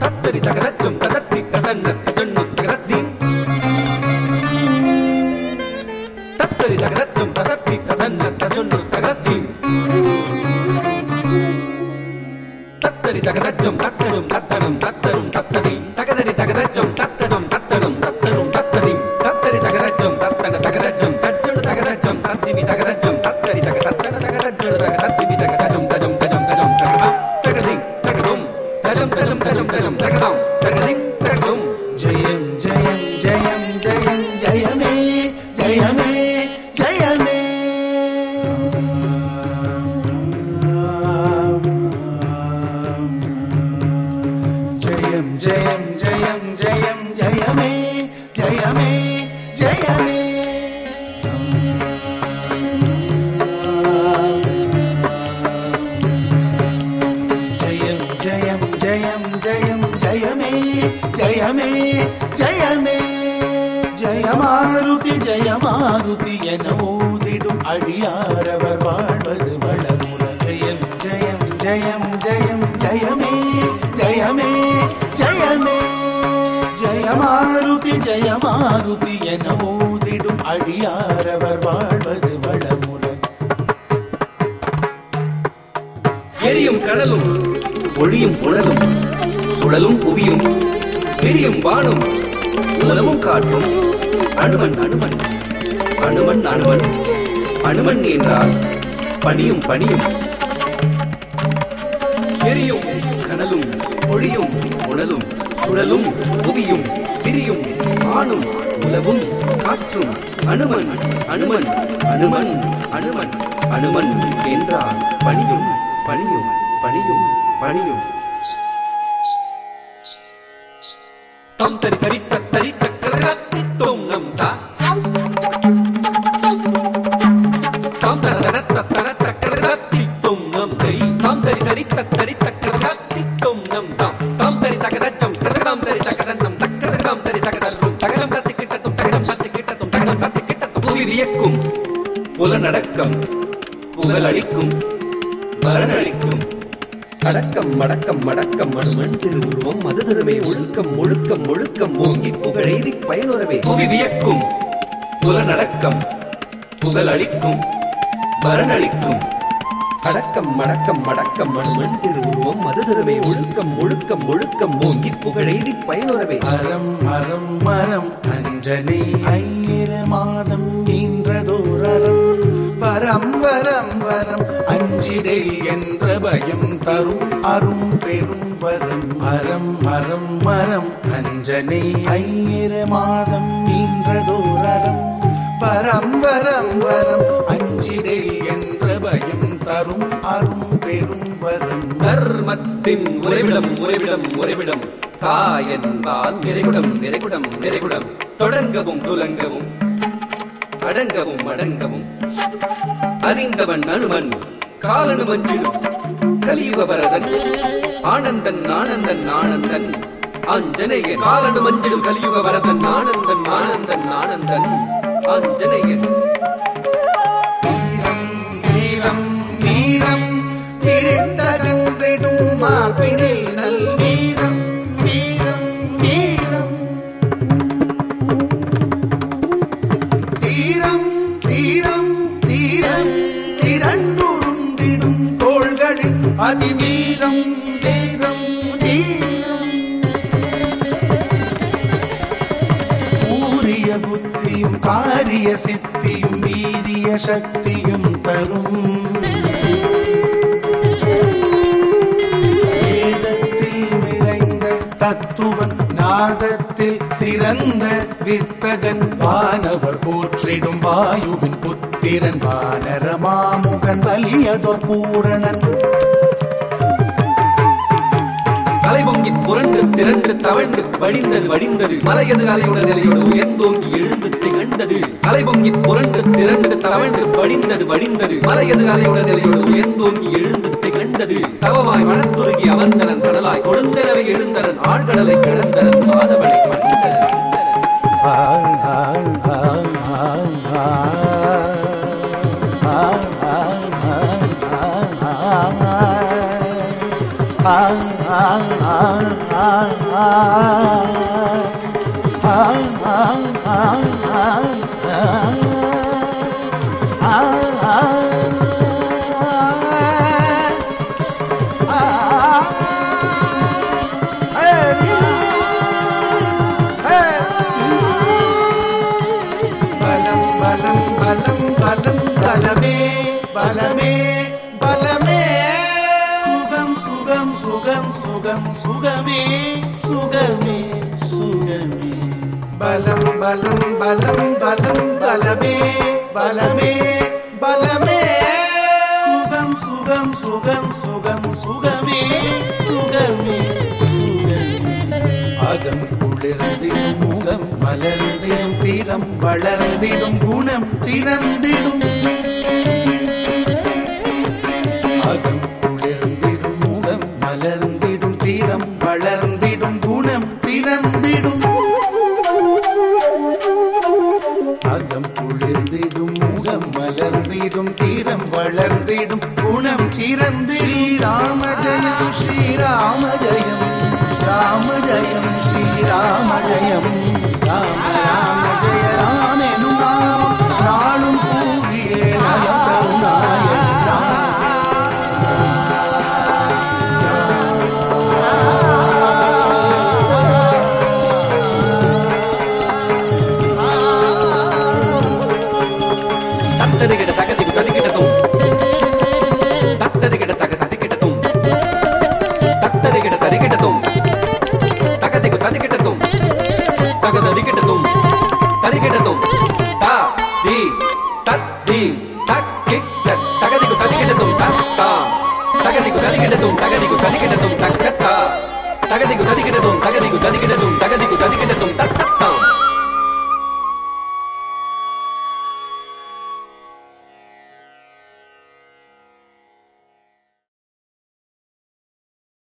தத்தரி தகதச்சும் தகத்தி ததன்ன தஜன்னு தகதத்தி தத்தரி தகதச்சும் தகத்தி ததன்ன தஜன்னு தகதத்தி தத்தரி தகதச்சும் தத்தரும் தத்தரும் தத்தரும் தத்ததி தகதரி தகதச்சும் தத்தரும் தத்தரும் தத்தரும் தத்ததி தத்தரி தகதச்சும் தத்தன தகதச்சும் தச்சுடு தகதச்சும் தத்திமி தகதச்சும் தத்தரி தக தத்தன தகதச்சுடு தக தத்திமி தகதச்சும் தஜம் தஜம் தஜம் தகதம் தகதி தகதும் தஜம் தஜம் தஜம் தஜம் தகதம் தகதி தகதும் ஜெயம் ஜெயம் ஜெயம் ஜெயம் ஜெயமே ஜெயமே ஜெயமே ஜெயம் ஜெயம் ஜெயம் ஜெயம் ஜெயமே ஜெயமே ஜெயமே ஜெயம் ஜெயம் ஜெயம் ஜெயம் ஜெயமே ஜெயமே ஜெயமே ஜெயமாருதி ஜெயமாருதி என ஓதிடும் அடியாரவர் வாழ்வது வளமுற ஜெயம் ஜெயம் ஜெயம் ஜெயம் ஜெயமே ஜெயமே ஜெயமே ஜெயமாருதி ஜெயமாருதி என ஓதிடும் அடியாரவர் வாழ்வது வளமுற எரியும் கடலும் ஒழியும் புனலும் சுழலும் புவியும் விரியும் வானும் உலமும் காற்றும் அனுமன் அனுமன் அனுமன் அனுமன் அனுமன் என்றால் பணியும் பணியும் எரியும் கடலும் ஒழியும் புனலும் சுழலும் புவியும் விரியும் வானும் உலவும் காற்றும் அனுமன் அனுமன் அனுமன் அனுமன் அனுமன் என்றால் பணியும் பணியும் பணியும் பணியும் தம் தரி தரி தத்தரி தக்கரத்தி தோம் நம் தா தாம் தர தர தத்தர தக்கரத்தி தோம் நம் தரி தாம் தரி தரி தத்தரி தக்கரத்தி தோம் நம் தாம் தாம் தரி தகதச்சம் தகதம் தரி தகதன்னம் தக்கரதம் தரி தகதரும் தகதம் தத்தி கிட்டத்தும் தகதம் தத்தி கிட்டத்தும் தகதம் தத்தி கிட்டத்தும் புவி வியக்கும் புலநடக்கம் புகழளிக்கும் பலனளிக்கும் அடக்கம் மடக்கம் மடக்கம் மனுமன் திருவுருவம் மது திருமை ஒழுக்கம் ஒழுக்கம் ஒழுக்கம் ஓங்கி புகழெய்தி பயனுறவே புவி வியக்கும் புலநடக்கம் புகழளிக்கும் பலனளிக்கும் அடக்கம் மடக்கம் மடக்கம் மனுமன் திருவுருவம் மது திருமை ஒழுக்கம் ஒழுக்கம் ஒழுக்கம் ஓங்கி புகழெய்தி பயனுறவே மரம் மரம் மரம் அஞ்சனை ஐயிர மாதம் ஈன்றதோரம் வரம் வரம் வரம் அஞ்சிடேல் என்ற பயம் தரும் அரும் பெரும் வரம் மரம் மரம் மரம் அஞ்சனை ஐயிர மாதம் ஈன்றதோரம் வரம் வரம் வரம் அஞ்சிடேல் என்ற பயம் தரும் அரும் பெரும் வரம் தர்மத்தின் உறைவிடம் உறைவிடம் உறைவிடம் தாயன்பால் நிறைகுடம் நிறைகுடம் நிறைகுடம் தொடங்கவும் துலங்கவும் அடங்கவும் அடங்கவும் அறிந்தவன் அனுமன் காலனு மஞ்சிடும் கலியுக பரதன் ஆனந்தன் ஆனந்தன் ஆனந்தன் அஞ்சனைய காலனு மஞ்சிடும் கலியுக வரதன் ஆனந்தன் ஆனந்தன் ஆனந்தன் அஞ்சனையன் வீரம் வீரம் வீரம் விரிந்தகன்றிடும் மார்பினில் நல் வீரம் வீரம் வீரம் தீரம் தீரம் தீரம் திரண்டுருண்டிடும் தோள்களில் அதிதீரம் தீரம் தீரம் கூறிய புத்தியும் காரிய சித்தியும் வீரிய சக்தியும் தரும் வேதத்தில் விளைந்த தத்துவன் நாதத்தில் சிறந்த வித்தகன் வானவர் போற்றிடும் வாயுவின் புத்திரன் வானரமாமுகன் வலியதொர் பூரணன் அலை பொங்கி புரண்டு திரண்டு தவழ்ந்து வடிந்தது வடிந்தது மலையது அலையுடன் நிலையோடு உயர்ந்தோங்கி எழுந்து திகழ்ந்தது அலை பொங்கி புரண்டு திரண்டு தவழ்ந்து வடிந்தது வடிந்தது மலையது அலையுடன் நிலையோடு உயர்ந்தோங்கி எழுந்து திகழ்ந்தது தவமாய் மனத்துருகி அமர்ந்தனன் கடலாய் கொடுந்தனவை எழுந்தனன் ஆழ்கடலை கிடந்தனன் மாதவனை மணிந்தனன் ah, ah, ah, ah, ah, ah, ah, ah, பலம் பலம் பலம் பலம் பலமே பலமே பலமே சுகம் சுகம் சுகம் சுகம் சுகமே சுகமே சுகமே பலம் பலம் பலம் பலம் பலமே பலமே பலமே சுகம் சுகம் சுகம் சுகம் சுகமே சுகமே சுகமே அகம் குளிர்ந்திடும் முகம் மலர்ந்திடும் தீரம் வளர்ந்திடும் குணம் சிறந்திடும் அகம் குளிர்ந்திடும் முகம் மலர்ந்திடும் தீரம் வளர்ந்திடும் குணம் சிறந்திடும் அகம் குளிர்ந்திடும் முகம் மலர்ந்திடும் தீரம் வளர்ந்திடும் குணம் சிறந்து ஸ்ரீராம ஜெயம் ஸ்ரீராம ஜெயம் ராம ஜெயம் ஸ்ரீராம ஜெயம் ராம ராம ஜெய ராமெனும் நாமம் நாளும் கூறியே நலம் தரும் நாயகன் ராம தத்தரிகிட தகதிகு ததிகிடதும் தத்தரிகிட தக ததிகிடதும் தத்தரிகிட தரிகிடதும் தகதிகு ததிகிடதும் தகதரிகிடதும் தரிகிடதும் தா தி தத் தி தக் கிட்ட தகதிகு ததிகிடதும் தத்தா தகதிகு தரிகிடதும் தகதிகு தரிகிடதும் தக்கத்தா தகதிகு தரிகிடதும் தகதிகு தரிகிடதும் தகதிகு தரிகிடதும் தத்தா